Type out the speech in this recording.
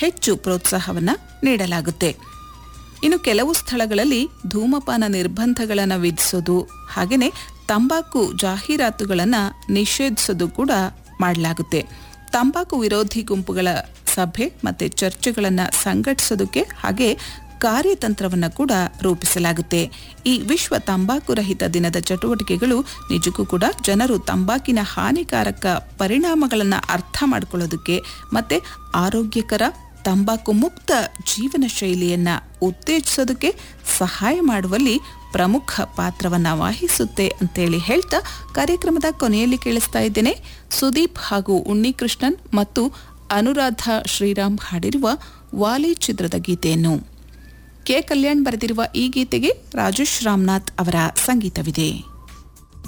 ಹೆಚ್ಚು ಪ್ರೋತ್ಸಾಹವನ್ನು ನೀಡಲಾಗುತ್ತೆ ಇನ್ನು ಕೆಲವು ಸ್ಥಳಗಳಲ್ಲಿ ಧೂಮಪಾನ ನಿರ್ಬಂಧಗಳನ್ನು ವಿಧಿಸೋದು ಹಾಗೆಯೇ ತಂಬಾಕು ಜಾಹೀರಾತುಗಳನ್ನು ನಿಷೇಧಿಸೋದು ಕೂಡ ಮಾಡಲಾಗುತ್ತೆ ತಂಬಾಕು ವಿರೋಧಿ ಗುಂಪುಗಳ ಸಭೆ ಮತ್ತು ಚರ್ಚೆಗಳನ್ನು ಸಂಘಟಿಸೋದಕ್ಕೆ ಹಾಗೆ ಕಾರ್ಯತಂತ್ರವನ್ನು ಕೂಡ ರೂಪಿಸಲಾಗುತ್ತೆ ಈ ವಿಶ್ವ ತಂಬಾಕು ರಹಿತ ದಿನದ ಚಟುವಟಿಕೆಗಳು ನಿಜಕ್ಕೂ ಕೂಡ ಜನರು ತಂಬಾಕಿನ ಹಾನಿಕಾರಕ ಪರಿಣಾಮಗಳನ್ನು ಅರ್ಥ ಮಾಡಿಕೊಳ್ಳೋದಕ್ಕೆ ಮತ್ತು ಆರೋಗ್ಯಕರ ತಂಬಾಕು ಮುಕ್ತ ಜೀವನ ಶೈಲಿಯನ್ನು ಉತ್ತೇಜಿಸೋದಕ್ಕೆ ಸಹಾಯ ಮಾಡುವಲ್ಲಿ ಪ್ರಮುಖ ಪಾತ್ರವನ್ನು ವಹಿಸುತ್ತೆ ಅಂತೇಳಿ ಹೇಳ್ತಾ ಕಾರ್ಯಕ್ರಮದ ಕೊನೆಯಲ್ಲಿ ಕೇಳಿಸ್ತಾ ಇದ್ದೇನೆ ಸುದೀಪ್ ಹಾಗೂ ಉನ್ನಿಕೃಷ್ಣನ್ ಮತ್ತು ಅನುರಾಧ ಶ್ರೀರಾಮ್ ಹಾಡಿರುವ ವಾಲಿ ಚಿತ್ರದ ಗೀತೆಯನ್ನು ಕೆ ಕಲ್ಯಾಣ್ ಬರೆದಿರುವ ಈ ಗೀತೆಗೆ ರಾಜೇಶ್ ರಾಮನಾಥ್ ಅವರ ಸಂಗೀತವಿದೆ